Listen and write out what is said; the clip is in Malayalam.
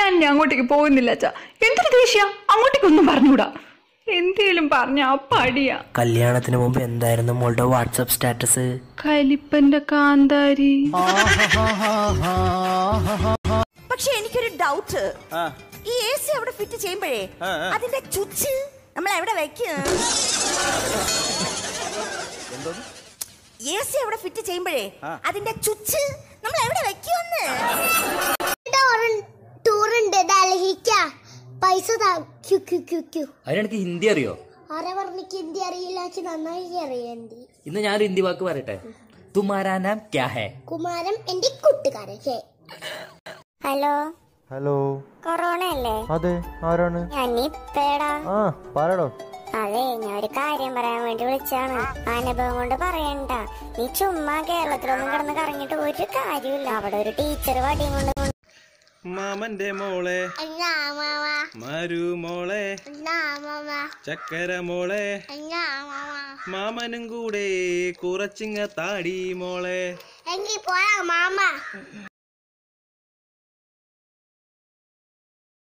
ഇനി അങ്ങോട്ടേക്ക് പോകുന്നില്ല അച്ഛാ എന്തൊരു ദേഷ്യ അങ്ങോട്ടേക്കൊന്നും പറഞ്ഞൂടാ എന്തേലും പറഞ്ഞ അപ്പ അടിയാ കല്യാണത്തിന് മുമ്പ് എന്തായിരുന്നു മോളുടെ വാട്സപ്പ് സ്റ്റാറ്റസ് കലിപ്പന്റെ കാന്താരി പക്ഷെ എനിക്കൊരു ഡൗട്ട് ഈ എ സി അവിടെ ഫിറ്റ് ചെയ്യുമ്പോഴേ അതിന്റെ ചുച്ച് നമ്മൾ എവിടെ വെക്കും എ സി അവിടെ ഫിറ്റ് ചെയ്യുമ്പോഴേ അതിന്റെ ചുച്ച് നമ്മൾ എവിടെ വെക്കുമെന്ന് ടൂറുണ്ട് ഡൽഹിക്ക പൈസ താ ക്യു ക്യു ക്യു ക്യു അതിനെനിക്ക് ഹിന്ദി അറിയോ ആരെ പറഞ്ഞിക്ക് ഹിന്ദി അറിയില്ല അച്ഛൻ നന്നായി അറിയാം ഹിന്ദി ഇന്ന് ഞാനൊരു ഹിന്ദി വാക്ക് പറയട്ടെ തുമാരാ നാം ക്യാ ഹേ കുമാരൻ എന്റെ കൂട്ടുകാരൻ ഹേ ഹലോ ഹലോ കൊറോണ അല്ലേ അതെ ആരാണ് ഞാൻ ഇപ്പേടാ ആ പറയടോ അതെ ഞാൻ ഒരു കാര്യം പറയാൻ വേണ്ടി വിളിച്ചാണ് അനുഭവം കൊണ്ട് പറയണ്ട നീ ചുമ്മാ കേരളത്തിലൊന്നും കിടന്ന് കറങ്ങിട്ട് ഒരു കാര്യമില്ല അവിടെ ഒരു ടീച്ചർ വടിയും കൊണ്ട് മാമന്റെ മോളെ എന്നാ മാമ മാരു മോളെ എന്നാ മാമ ചക്കര മോളെ എന്നാ മാമ മാമനും കൂടെ കുറച്ചിങ്ങ താടി മോളെ എങ്കി പോരാ മാമ